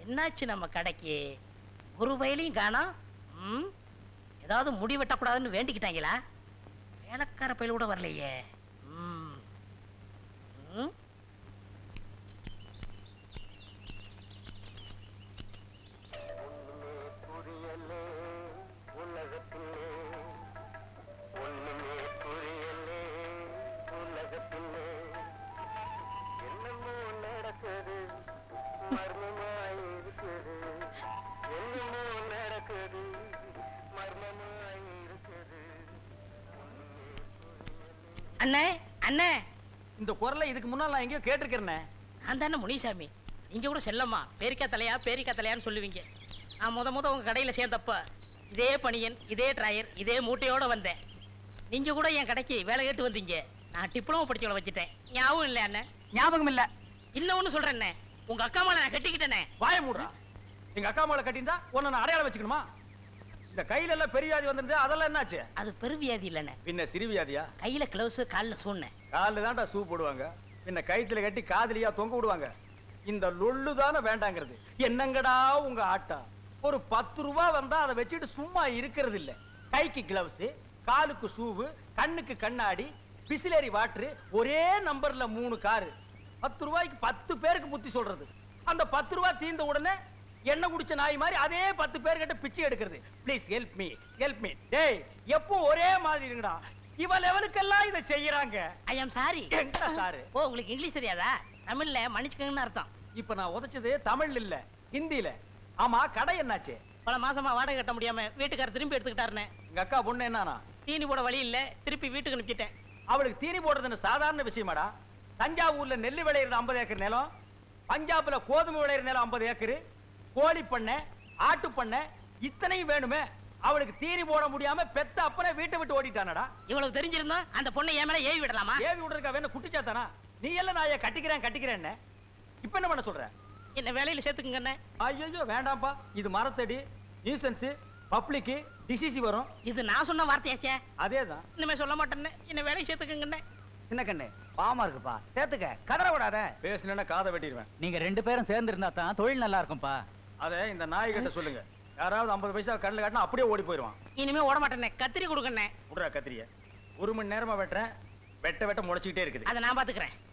என்னாச்சு நம்ம கடைக்கு ஒரு வயலையும் காணோம் ம் ஏதாவது முடி வெட்டக்கூடாதுன்னு வேண்டிக்கிட்டாங்களா வேலைக்கார பயில கூட வரலையே ம் ம் அண்ணே அண்ணே இந்த குரலை இதுக்கு முன்னால் நான் எங்கேயோ கேட்டிருக்கிறேனே நான் தானே முனிசாமி நீங்க கூட செல்லம்மா பேரிக்கா தலையா பேரிக்கா தலையான்னு சொல்லுவீங்க நான் முத முத உங்க கடையில சேர்ந்தப்ப இதே பணியன் இதே டிராயர் இதே மூட்டையோட வந்தேன் நீங்க கூட என் கடைக்கு வேலை கேட்டு வந்தீங்க நான் டிப்ளமோ படிச்சவளை வச்சுட்டேன் ஞாபகம் இல்லை அண்ணே ஞாபகம் இல்ல இன்னொன்னு சொல்றேன்னே உங்க அக்கா மேல நான் கட்டிக்கிட்டேனே வாய மூடுறா எங்க அக்கா மேல கட்டியிருந்தா உன்னை நான் அடையாளம் வச்சுக்கணுமா இந்த கையில எல்லாம் பெரிய வியாதி வந்திருந்தா அதெல்லாம் என்னாச்சு அது பெருவியாதி இல்லைண்ணே பின்ன சிறு வியாதியா கையில கிளவுஸ் காலில் சூண்ணேன் காலில் தான்டா ஷூ போடுவாங்க பின்ன கயித்துல கட்டி காதலியா தொங்க விடுவாங்க இந்த லொள்ளு தானே வேண்டாங்கிறது என்னங்கடா உங்க ஆட்டா ஒரு பத்து ரூபா வந்தா அதை வச்சுட்டு சும்மா இருக்கிறது இல்ல கைக்கு கிளவுஸ் காலுக்கு ஷூவு கண்ணுக்கு கண்ணாடி பிசிலரி வாட்டரு ஒரே நம்பர்ல மூணு காரு பத்து ரூபாய்க்கு பத்து பேருக்கு புத்தி சொல்றது அந்த பத்து ரூபாய் தீர்ந்த உடனே எண்ணெய் குடிச்ச நாய் மாதிரி அதே பத்து பேர்கிட்ட பிச்சை எடுக்கிறது please help me help me டேய் எப்போ ஒரே மாதிரி இருங்கடா இவ லெவலுக்கெல்லாம் இதை செய்யறாங்க ஐ ஆம் சாரி எங்க சாரு ஓ உங்களுக்கு இங்கிலீஷ் தெரியாதா தமிழ்ல மன்னிச்சுக்கங்கன்னு அர்த்தம் இப்ப நான் உதைச்சது தமிழ்ல இல்ல ஹிந்தில ஆமா கடை என்னாச்சு பல மாசமா வாடகை கட்ட முடியாம வீட்டுக்காரர் திரும்பி எடுத்துக்கிட்டாருன்னு எங்க அக்கா பொண்ணு என்னன்னா தீனி போட வழி இல்ல திருப்பி வீட்டுக்கு அனுப்பிச்சிட்டேன் அவளுக்கு தீனி போடுறது சாதாரண விஷயமாடா தஞ்சாவூர்ல நெல்லு விளையிறது 50 ஏக்கர் நிலம் பஞ்சாப்ல கோதுமை விளையிற நிலம் 50 ஏக்கர் கோழி பண்ணை ஆட்டு பண்ணை இத்தனையும் வேணுமே அவளுக்கு தீனி போட முடியாம பெத்த அப்பனே வீட்டை விட்டு ஓடிட்டானடா இவ்வளவு தெரிஞ்சிருந்தா அந்த பொண்ணை என் மேல ஏவி விடலாமா ஏவி விடுறதுக்கா வேணும் குட்டிச்சாத்தானா நீ எல்லாம் நான் ஏன் கட்டிக்கிறேன் கட்டிக்கிறேன்னு இப்ப என்ன பண்ண சொல்ற என்ன வேலையில சேர்த்துக்குங்கண்ணே ஐயோ வேண்டாம்ப்பா இது மரத்தடி நியூசன்ஸ் பப்ளிக்கு டிசிசி வரும் இது நான் சொன்ன வார்த்தையாச்சே அதேதான் இனிமே சொல்ல மாட்டேன்னு என்ன வேலையை சேர்த்துக்குங்கண்ணே சின்ன கண்ணு பாவமா இருக்குப்பா சேர்த்துக்க கதற விடாத பேசுனா காதை வெட்டிடுவேன் நீங்க ரெண்டு பேரும் சேர்ந்து இருந்தா தான் தொழில் நல்லா இருக்கும்பா அதை இந்த நாய்கிட்ட சொல்லுங்க யாராவது ஐம்பது பைசா கண்ணில் காட்டினா அப்படியே ஓடி போயிடுவான் இனிமே ஓட மாட்டேனே கத்திரி கொடுக்கண்ணே விடுறா கத்திரிய ஒரு மணி நேரமா வெட்டுறேன் வெட்ட வெட்ட முளைச்சிக்கிட்டே இருக்குது அதை நான் பாத்துக்கிறேன்